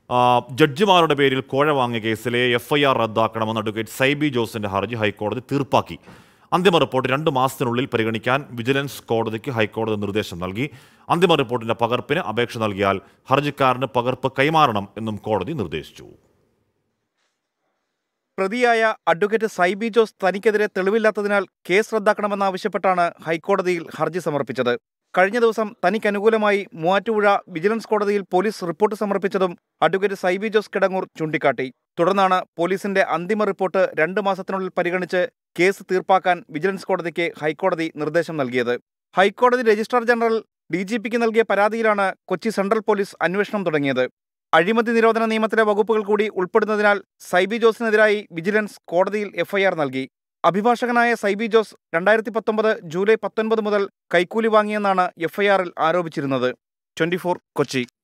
ആ, ജഡ്ജിമാരുടെ പേരിൽ കോഴ വാങ്ങിയ കേസിലെ എഫ് ഐ ആർ റദ്ദാക്കണമെന്ന് അഡ്വക്കേറ്റ് സൈബി ജോസിന്റെ ഹർജി ഹൈക്കോടതി തീർപ്പാക്കി അന്തിമ റിപ്പോർട്ട് രണ്ട് മാസത്തിനുള്ളിൽ പരിഗണിക്കാൻ വിജിലൻസ് കോടതിക്ക് ഹൈക്കോടതി നിർദ്ദേശം നൽകി അന്തിമ റിപ്പോർട്ടിന്റെ പകർപ്പിന് അപേക്ഷ നൽകിയാൽ ഹർജിക്കാരന് പകർപ്പ് കൈമാറണം എന്നും കോടതി നിർദ്ദേശിച്ചു പ്രതിയായ അഡ്വക്കേറ്റ് സൈബി ജോസ് തനിക്കെതിരെ തെളിവില്ലാത്തതിനാൽ കേസ് റദ്ദാക്കണമെന്നാവശ്യപ്പെട്ടാണ് ഹൈക്കോടതിയിൽ ഹർജി സമർപ്പിച്ചത് കഴിഞ്ഞ ദിവസം തനിക്ക് അനുകൂലമായി മൂവാറ്റുപുഴ വിജിലൻസ് കോടതിയിൽ പോലീസ് റിപ്പോർട്ട് സമർപ്പിച്ചതും അഡ്വക്കേറ്റ് സൈബി ജോസ് കിടങ്ങൂർ ചൂണ്ടിക്കാട്ടി തുടർന്നാണ് പോലീസിന്റെ അന്തിമ റിപ്പോർട്ട് രണ്ട് മാസത്തിനുള്ളിൽ പരിഗണിച്ച് കേസ് തീർപ്പാക്കാൻ വിജിലൻസ് കോടതിക്ക് ഹൈക്കോടതി നിർദ്ദേശം നൽകിയത് ഹൈക്കോടതി രജിസ്ട്രാർ ജനറൽ ഡി ജി പിക്ക് നൽകിയ പരാതിയിലാണ് കൊച്ചി സെൻട്രൽ പോലീസ് അന്വേഷണം തുടങ്ങിയത് അഴിമതി നിരോധന നിയമത്തിലെ വകുപ്പുകൾ കൂടി ഉൾപ്പെടുന്നതിനാൽ സൈബി ജോസിനെതിരായി വിജിലൻസ് കോടതിയിൽ എഫ്ഐആർ നൽകി അഭിഭാഷകനായ സൈബി ജോസ് രണ്ടായിരത്തി പത്തൊമ്പത് ജൂലൈ പത്തൊൻപത് മുതൽ കൈക്കൂലി വാങ്ങിയെന്നാണ് എഫ്ഐആറിൽ ആരോപിച്ചിരുന്നത് ട്വന്റി കൊച്ചി